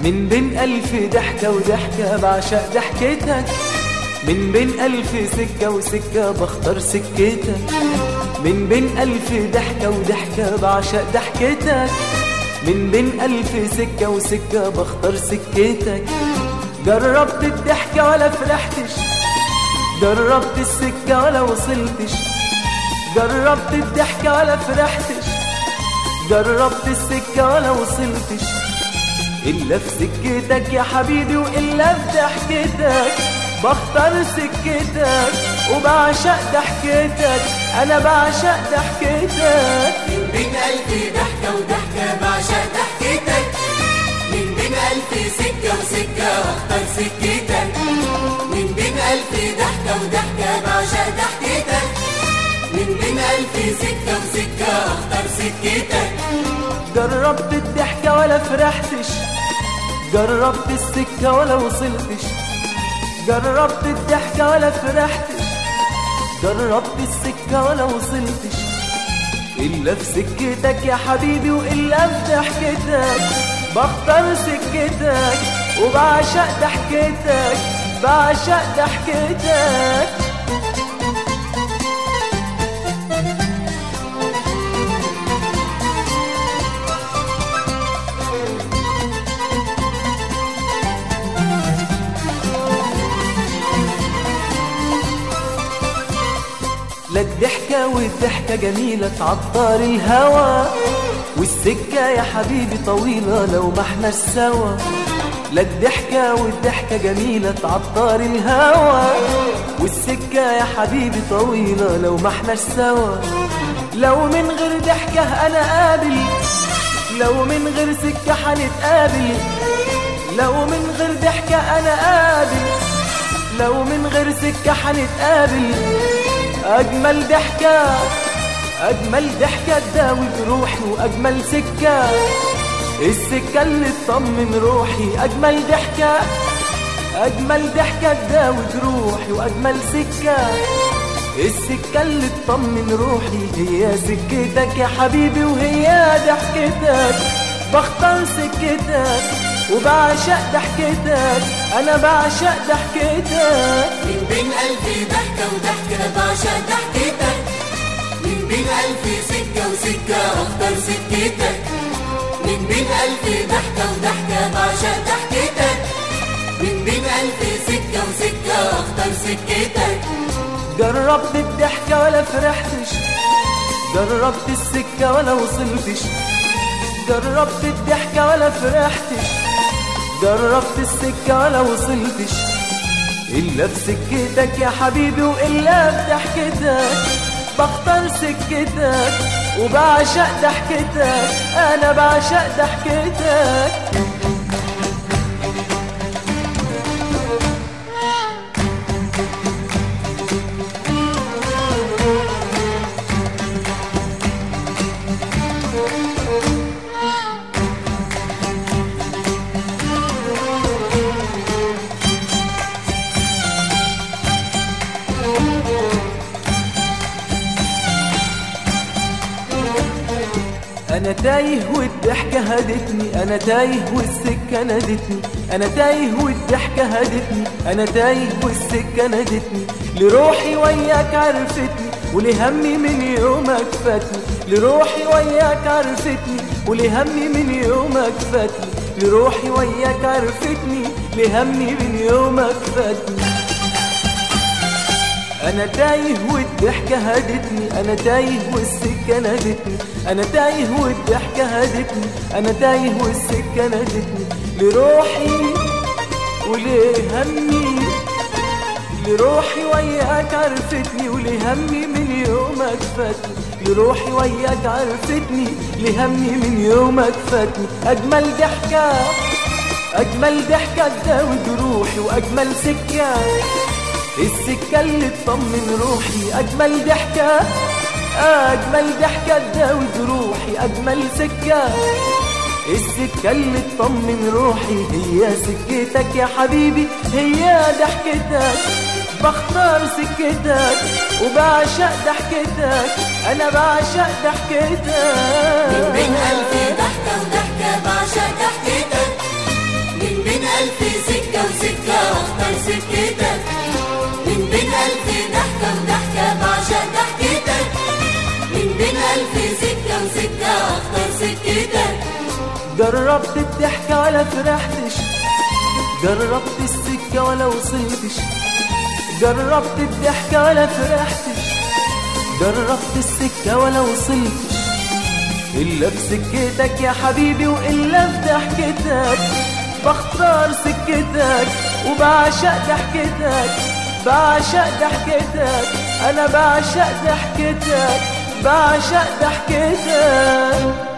من بين ألف ضحكة وضحكة بعشق ضحكتك من بين ألف سكة وسكة بختار سكتك من بين ألف ضحكة وضحكة بعشق ضحكتك من بين ألف سكة وسكة بختار سكتك جربت الضحكة ولا فرحتش جربت السكة ولا وصلتش جربت الضحكة ولا فرحتش جربت السكة ولا وصلتش إلا في سكتك يا حبيبي وإلا في ضحكتك بختار سكتك وبعشق ضحكتك أنا بعشق ضحكتك من بين ألف ضحكة وضحكة بعشق ضحكتك من بين ألف سكة وسكة أختار سكتك من بين ألف ضحكة وضحكة بعشق ضحكتك من بين ألف سكة وسكة أختار سكتك جربت الضحكة ولا فرحتش جربت السكة ولا وصلتش جربت الضحكة ولا فرحتش جربت السكة ولا وصلتش إلا في سكتك يا حبيبي وإلا في ضحكتك بختار سكتك وبعشق ضحكتك بعشق ضحكتك لا الضحكة والضحكة جميلة تعطر الهوى والسكة يا حبيبي طويلة لو ما احنا سوا لا الضحكة والضحكة جميلة تعطر الهوى والسكة يا حبيبي طويلة لو ما احنا سوا لو من غير ضحكة أنا قابل لو من غير سكة هنتقابل لو من غير ضحكة أنا قابل لو من غير سكة هنتقابل أجمل ضحكة أجمل ضحكة تداوي جروحي وأجمل سكة السكة اللي تطمن روحي أجمل ضحكة أجمل ضحكة تداوي جروحي وأجمل سكة السكة اللي تطمن روحي هي سكتك يا حبيبي وهي ضحكتك بختار سكتك وبعشق ضحكتك أنا بعشق ضحكتك من بين ألف ضحكة وضحكة بعشق ضحكتك من بين ألف سكة وسكة أختار سكتك من بين ألف ضحكة وضحكة بعشق ضحكتك من بين ألف سكة وسكة أختار سكتك جربت الضحكة ولا فرحتش جربت السكة ولا وصلتش جربت الضحكة ولا فرحتش جربت السكة ولا وصلتش إلا في سكتك يا حبيبي وإلا في ضحكتك بختار سكتك وبعشق ضحكتك أنا بعشق ضحكتك انا تايه والضحكة هدتني انا تايه والسكة نادتني انا تايه والضحكة هدتني انا تايه والسكة نادتني لروحي وياك عرفتني ولهمي من يومك فاتني لروحي وياك عرفتني ولهمي من يومك فاتني لروحي وياك عرفتني لهمي من يومك فاتني انا تايه والضحكة هدتني انا تايه والسكة نادتني انا تايه والضحكة هدتني انا تايه والسكة نادتني لروحي ولهمي لروحي وياك عرفتني ولهمي من يومك فاتني لروحي وياك عرفتني لهمي من يومك فاتني اجمل ضحكة اجمل ضحكة تداوي جروحي واجمل سكة السكة اللي تطمن روحي أجمل ضحكة أجمل ضحكة تداوي جروحي أجمل سكة السكة اللي تطمن روحي هي سكتك يا حبيبي هي ضحكتك بختار سكتك وبعشق ضحكتك أنا بعشق من ضحكتك بين ألف ضحكة وضحكة بعشق ضحكتك جربت الضحكة ولا فرحتش جربت السكة ولا وصلتش جربت الضحكة ولا فرحتش جربت السكة ولا وصلتش إلا في سكتك يا حبيبي وإلا في ضحكتك بختار سكتك وبعشق ضحكتك بعشق ضحكتك أنا بعشق ضحكتك بعشق ضحكتك